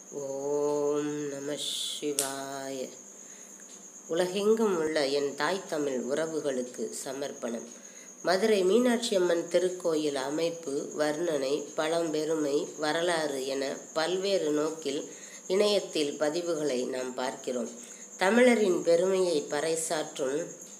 ஓம் நம சிவாய உலகெங்கும் உள்ள என் தாய் தமிழ் உறவுகளுக்கு சமர்ப்பணம் மதுரை மீனாட்சி அம்மன் திருக்கோயில் அமைப்பு வர்ணனை பழம்பெருமை வரலாறு என பல்வேறு நோக்கில் இணையத்தில் பதிவுகளை நாம் பார்க்கிறோம் தமிழரின் பெருமையை பறைசாற்றும்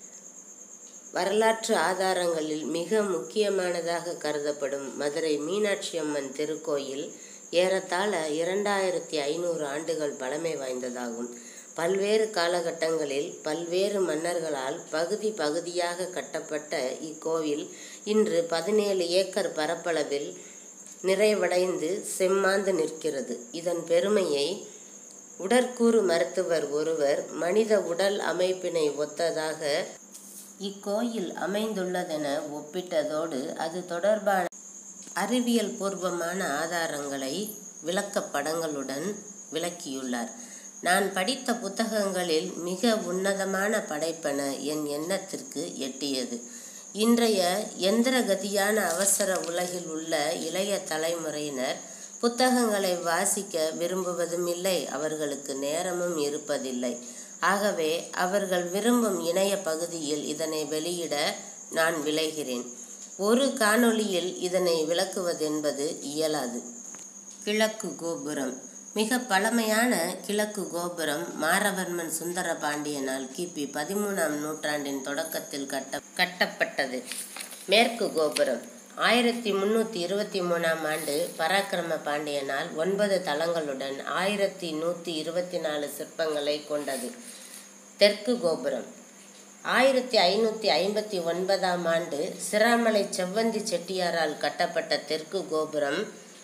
வரலாற்று ஆதாரங்களில் மிக முக்கியமானதாக கருதப்படும் மதுரை மீனாட்சி அம்மன் திருக்கோயில் ஏறத்தாழ இரண்டாயிரத்தி ஐநூறு ஆண்டுகள் பழமை வாய்ந்ததாகும் பல்வேறு காலகட்டங்களில் பல்வேறு மன்னர்களால் பகுதி பகுதியாக கட்டப்பட்ட இக்கோவில் இன்று பதினேழு ஏக்கர் பரப்பளவில் நிறைவடைந்து செம்மாந்து நிற்கிறது இதன் பெருமையை உடற்கூறு மருத்துவர் ஒருவர் மனித உடல் அமைப்பினை ஒத்ததாக இக்கோயில் அமைந்துள்ளதென ஒப்பிட்டதோடு அது தொடர்பான அறிவியல் பூர்வமான ஆதாரங்களை விளக்கப்படங்களுடன் விளக்கியுள்ளார் நான் படித்த புத்தகங்களில் மிக உன்னதமான படைப்பென என் எண்ணத்திற்கு எட்டியது இன்றைய எந்திரகதியான அவசர உலகில் உள்ள இளைய தலைமுறையினர் புத்தகங்களை வாசிக்க விரும்புவதும் இல்லை அவர்களுக்கு நேரமும் இருப்பதில்லை ஆகவே அவர்கள் விரும்பும் இணைய பகுதியில் இதனை வெளியிட நான் விளைகிறேன் ஒரு காணொளியில் இதனை விளக்குவதென்பது இயலாது கிழக்கு கோபுரம் மிக பழமையான கிழக்கு கோபுரம் மாரவர்மன் சுந்தர பாண்டியனால் கிபி பதிமூணாம் நூற்றாண்டின் தொடக்கத்தில் கட்ட கட்டப்பட்டது மேற்கு கோபுரம் ஆயிரத்தி முன்னூற்றி இருபத்தி மூணாம் ஆண்டு பராக்கிரம பாண்டியனால் ஒன்பது தளங்களுடன் ஆயிரத்தி நூற்றி இருபத்தி நாலு சிற்பங்களை கொண்டது தெற்கு கோபுரம் ஆயிரத்தி ஐநூற்றி ஐம்பத்தி ஒன்பதாம் ஆண்டு சிராமலை செவ்வந்தி செட்டியாரால் கட்டப்பட்ட தெற்கு கோபுரம்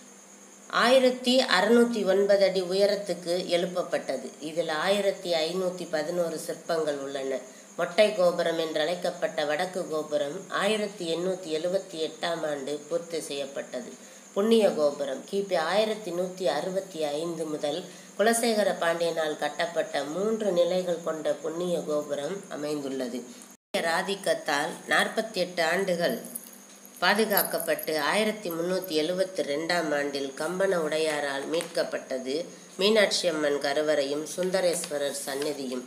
ஆயிரத்தி அறுநூற்றி ஒன்பது அடி உயரத்துக்கு எழுப்பப்பட்டது இதில் ஆயிரத்தி ஐநூற்றி பதினோரு சிற்பங்கள் உள்ளன மொட்டை கோபுரம் என்றழைக்கப்பட்ட வடக்கு கோபுரம் ஆயிரத்தி எண்ணூற்றி எழுபத்தி எட்டாம் ஆண்டு பூர்த்தி செய்யப்பட்டது புண்ணிய கோபுரம் கிபி ஆயிரத்தி நூற்றி அறுபத்தி ஐந்து முதல் குலசேகர பாண்டியனால் கட்டப்பட்ட மூன்று நிலைகள் கொண்ட புண்ணிய கோபுரம் அமைந்துள்ளது ஆதிக்கத்தால் நாற்பத்தி எட்டு ஆண்டுகள் பாதுகாக்கப்பட்டு ஆயிரத்தி முன்னூற்றி எழுபத்தி ரெண்டாம் ஆண்டில் கம்பன உடையாரால் மீட்கப்பட்டது மீனாட்சி அம்மன் கருவறையும் சுந்தரேஸ்வரர் சந்நிதியும்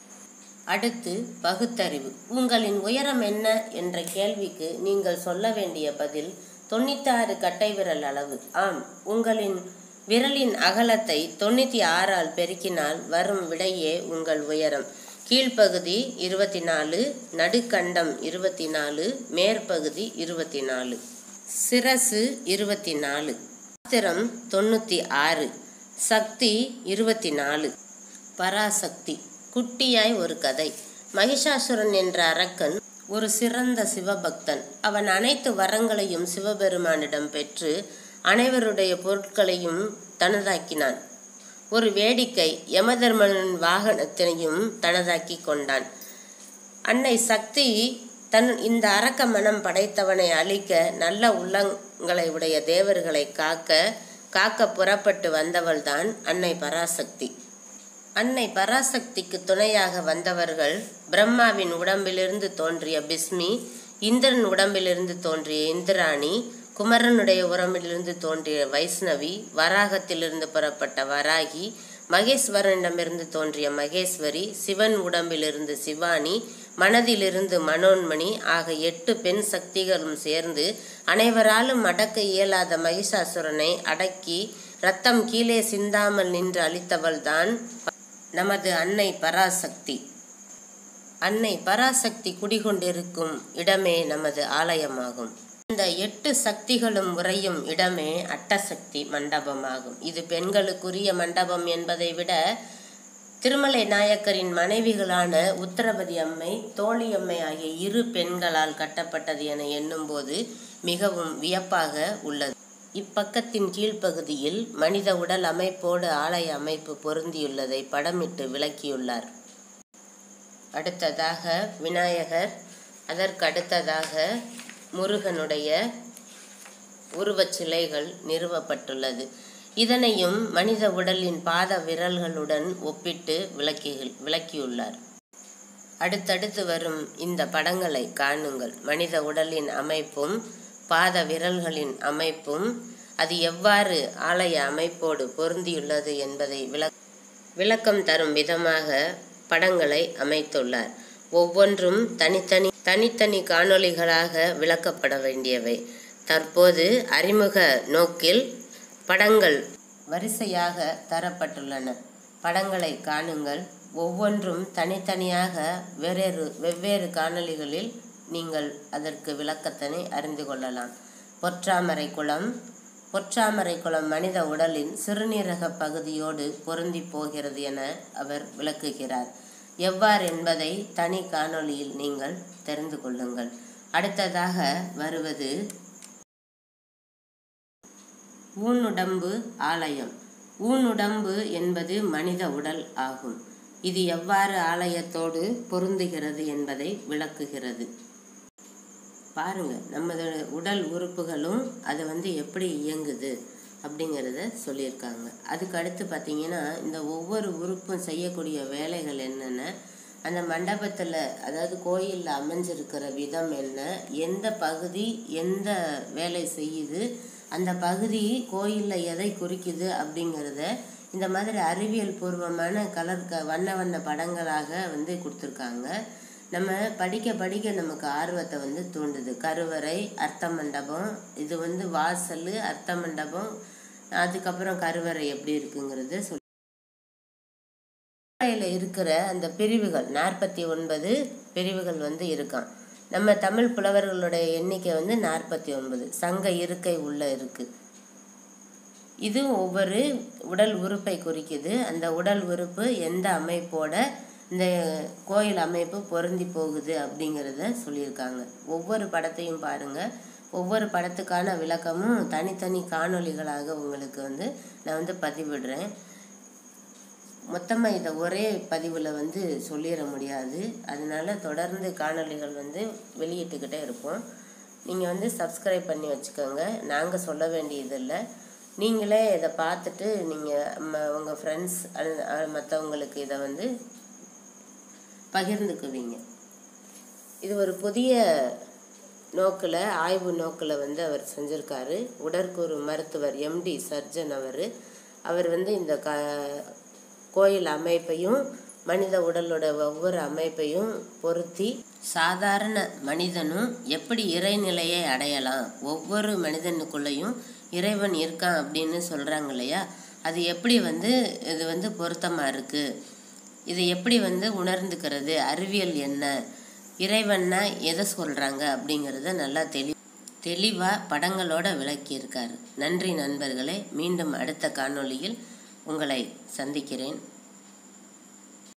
அடுத்து பகுத்தறிவு உங்களின் உயரம் என்ன என்ற கேள்விக்கு நீங்கள் சொல்ல வேண்டிய பதில் தொண்ணூத்தாறு கட்டை விரல் அளவு ஆம் உங்களின் விரலின் அகலத்தை தொண்ணூற்றி ஆறால் பெருக்கினால் வரும் விடையே உங்கள் உயரம் கீழ்ப்பகுதி இருபத்தி நாலு நடுக்கண்டம் இருபத்தி நாலு மேற்பகுதி இருபத்தி நாலு சிரசு இருபத்தி நாலு பாத்திரம் தொண்ணூற்றி ஆறு சக்தி இருபத்தி நாலு பராசக்தி குட்டியாய் ஒரு கதை மகிஷாசுரன் என்ற அரக்கன் ஒரு சிறந்த சிவபக்தன் அவன் அனைத்து வரங்களையும் சிவபெருமானிடம் பெற்று அனைவருடைய பொருட்களையும் தனதாக்கினான் ஒரு வேடிக்கை யமதர்மனின் வாகனத்தினையும் தனதாக்கி கொண்டான் அன்னை சக்தி தன் இந்த அரக்க மனம் படைத்தவனை அழிக்க நல்ல உள்ளங்களை உடைய தேவர்களை காக்க காக்க புறப்பட்டு வந்தவள்தான் அன்னை பராசக்தி அன்னை பராசக்திக்கு துணையாக வந்தவர்கள் பிரம்மாவின் உடம்பிலிருந்து தோன்றிய பிஸ்மி இந்திரன் உடம்பிலிருந்து தோன்றிய இந்திராணி குமரனுடைய உடம்பிலிருந்து தோன்றிய வைஷ்ணவி வராகத்திலிருந்து புறப்பட்ட வராகி மகேஸ்வரனிடமிருந்து தோன்றிய மகேஸ்வரி சிவன் உடம்பிலிருந்து சிவானி மனதிலிருந்து மனோன்மணி ஆக எட்டு பெண் சக்திகளும் சேர்ந்து அனைவராலும் அடக்க இயலாத மகிஷாசுரனை அடக்கி ரத்தம் கீழே சிந்தாமல் நின்று அளித்தவள்தான் நமது அன்னை பராசக்தி அன்னை பராசக்தி குடிகொண்டிருக்கும் இடமே நமது ஆலயமாகும் இந்த எட்டு சக்திகளும் உறையும் இடமே அட்டசக்தி மண்டபமாகும் இது பெண்களுக்குரிய மண்டபம் என்பதை விட திருமலை நாயக்கரின் மனைவிகளான உத்தரபதி அம்மை தோழியம்மை ஆகிய இரு பெண்களால் கட்டப்பட்டது என எண்ணும்போது மிகவும் வியப்பாக உள்ளது இப்பக்கத்தின் கீழ்ப்பகுதியில் மனித உடல் அமைப்போடு ஆலய அமைப்பு பொருந்தியுள்ளதை படமிட்டு விளக்கியுள்ளார் அடுத்ததாக விநாயகர் அதற்கு அடுத்ததாக முருகனுடைய உருவச் சிலைகள் நிறுவப்பட்டுள்ளது இதனையும் மனித உடலின் பாத விரல்களுடன் ஒப்பிட்டு விளக்கி விளக்கியுள்ளார் அடுத்தடுத்து வரும் இந்த படங்களை காணுங்கள் மனித உடலின் அமைப்பும் பாத விரல்களின் அமைப்பும் அது எவ்வாறு ஆலய அமைப்போடு பொருந்தியுள்ளது என்பதை விளக் விளக்கம் தரும் விதமாக படங்களை அமைத்துள்ளார் ஒவ்வொன்றும் தனித்தனி தனித்தனி காணொளிகளாக விளக்கப்பட வேண்டியவை தற்போது அறிமுக நோக்கில் படங்கள் வரிசையாக தரப்பட்டுள்ளன படங்களை காணுங்கள் ஒவ்வொன்றும் தனித்தனியாக வேறொரு வெவ்வேறு காணொளிகளில் நீங்கள் அதற்கு விளக்கத்தினை அறிந்து கொள்ளலாம் பொற்றாமரை குளம் பொற்றாமரை குளம் மனித உடலின் சிறுநீரக பகுதியோடு பொருந்தி போகிறது என அவர் விளக்குகிறார் எவ்வாறு என்பதை தனி காணொளியில் நீங்கள் தெரிந்து கொள்ளுங்கள் அடுத்ததாக வருவது ஊனுடம்பு ஆலயம் ஊனுடம்பு என்பது மனித உடல் ஆகும் இது எவ்வாறு ஆலயத்தோடு பொருந்துகிறது என்பதை விளக்குகிறது பாருங்க நமது உடல் உறுப்புகளும் அது வந்து எப்படி இயங்குது அப்படிங்கிறத சொல்லியிருக்காங்க அதுக்கு அடுத்து பார்த்தீங்கன்னா இந்த ஒவ்வொரு உறுப்பும் செய்யக்கூடிய வேலைகள் என்னென்ன அந்த மண்டபத்தில் அதாவது கோயிலில் அமைஞ்சிருக்கிற விதம் என்ன எந்த பகுதி எந்த வேலை செய்யுது அந்த பகுதி கோயிலில் எதை குறிக்குது அப்படிங்கிறத இந்த மாதிரி அறிவியல் பூர்வமான கலர் க வண்ண வண்ண படங்களாக வந்து கொடுத்துருக்காங்க நம்ம படிக்க படிக்க நமக்கு ஆர்வத்தை வந்து தூண்டுது கருவறை அர்த்த மண்டபம் இது வந்து வாசல் அர்த்த மண்டபம் அதுக்கப்புறம் கருவறை எப்படி இருக்குங்கிறது சொல்லி இருக்கிற அந்த பிரிவுகள் நாற்பத்தி ஒன்பது பிரிவுகள் வந்து இருக்கான் நம்ம தமிழ் புலவர்களுடைய எண்ணிக்கை வந்து நாற்பத்தி ஒன்பது சங்க இருக்கை உள்ள இருக்கு இது ஒவ்வொரு உடல் உறுப்பை குறிக்குது அந்த உடல் உறுப்பு எந்த அமைப்போட இந்த கோயில் அமைப்பு பொருந்தி போகுது அப்படிங்கிறத சொல்லியிருக்காங்க ஒவ்வொரு படத்தையும் பாருங்க ஒவ்வொரு படத்துக்கான விளக்கமும் தனித்தனி காணொளிகளாக உங்களுக்கு வந்து நான் வந்து பதிவிடுறேன் மொத்தமாக இதை ஒரே பதிவில் வந்து சொல்லிட முடியாது அதனால தொடர்ந்து காணொளிகள் வந்து வெளியிட்டுக்கிட்டே இருப்போம் நீங்கள் வந்து சப்ஸ்கிரைப் பண்ணி வச்சுக்கோங்க நாங்கள் சொல்ல வேண்டியதில்லை நீங்களே இதை பார்த்துட்டு நீங்கள் உங்கள் ஃப்ரெண்ட்ஸ் மற்றவங்களுக்கு இதை வந்து பகிர்ந்துக்குவீங்க இது ஒரு புதிய நோக்கில் ஆய்வு நோக்கில் வந்து அவர் செஞ்சுருக்காரு உடற்கூறு மருத்துவர் எம்டி சர்ஜன் அவர் அவர் வந்து இந்த க கோயில் அமைப்பையும் மனித உடலோட ஒவ்வொரு அமைப்பையும் பொருத்தி சாதாரண மனிதனும் எப்படி இறைநிலையை அடையலாம் ஒவ்வொரு மனிதனுக்குள்ளேயும் இறைவன் இருக்கான் அப்படின்னு சொல்கிறாங்க இல்லையா அது எப்படி வந்து இது வந்து பொருத்தமாக இருக்குது இது எப்படி வந்து உணர்ந்துக்கிறது அறிவியல் என்ன இறைவன்னா எதை சொல்கிறாங்க அப்படிங்கிறத நல்லா தெளி தெளிவாக படங்களோட விளக்கியிருக்காரு நன்றி நண்பர்களே மீண்டும் அடுத்த காணொளியில் உங்களை சந்திக்கிறேன்